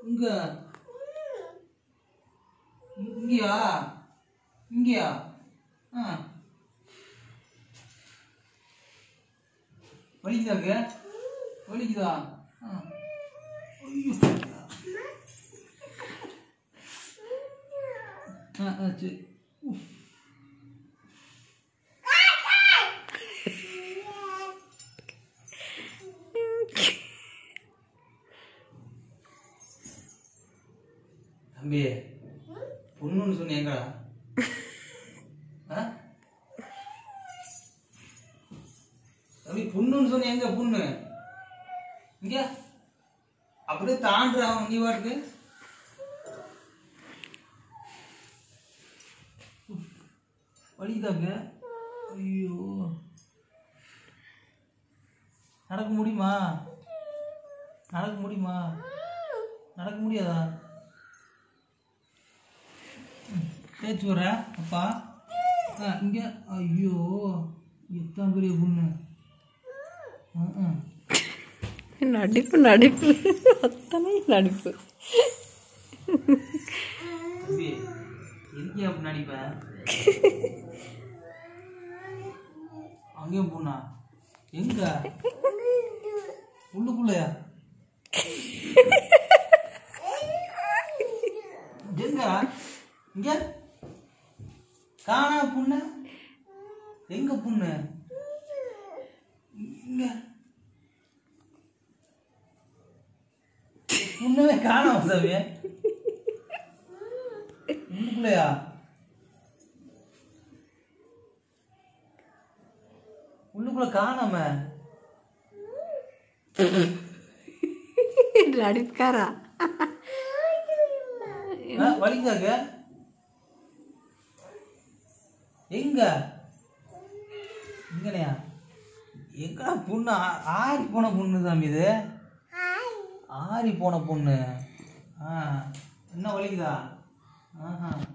இங்க இங்கயா இங்கயா ஆ வலிக்குதாங்க வலிக்குதா ஆ ஐயோ ஆ ஆ சரி உஃப். தம்பி பொண்ணுன்னு சொன்னீங்களா ஆ தம்பி பொண்ணுன்னு சொன்ன எங்க பொண்ணு இங்க அப்படியே தாண்டுற அவன் நீ வாட்டுக்கு வலிக்குதாங்க ஐயோ நடக்க முடியுமா நடக்க முடியுமா நடக்க முடியாதா ம், தேய்ச்சி வர அப்பா ஆ இங்கே ஐயோ எத்தனை பெரிய பொண்ணு ம், ம். நடிப்பு நடிப்பு அத்தனை நடிப்பு தம்பி எங்கே அப்படி நடிப்ப அங்கேயும் பொண்ணா எங்க உள்ளுக்குள்ளயா எங்க இங்க காணா பொண்ணு எங்க பொண்ணு இங்க பொண்ணுமே காணாம சாமி உள்ளுக்குள்ளயா உள்ளுக்குள்ள காணாம நடிப்புக்காரா ஆ, வலிக்குதாங்க எங்க எங்கனையா எங்கடா பொண்ணு ஆ- ஆறி போன பொண்ணு சாமி இது ஆறி போன பொண்ணு ஆ என்ன வலிக்குதா ஆஹா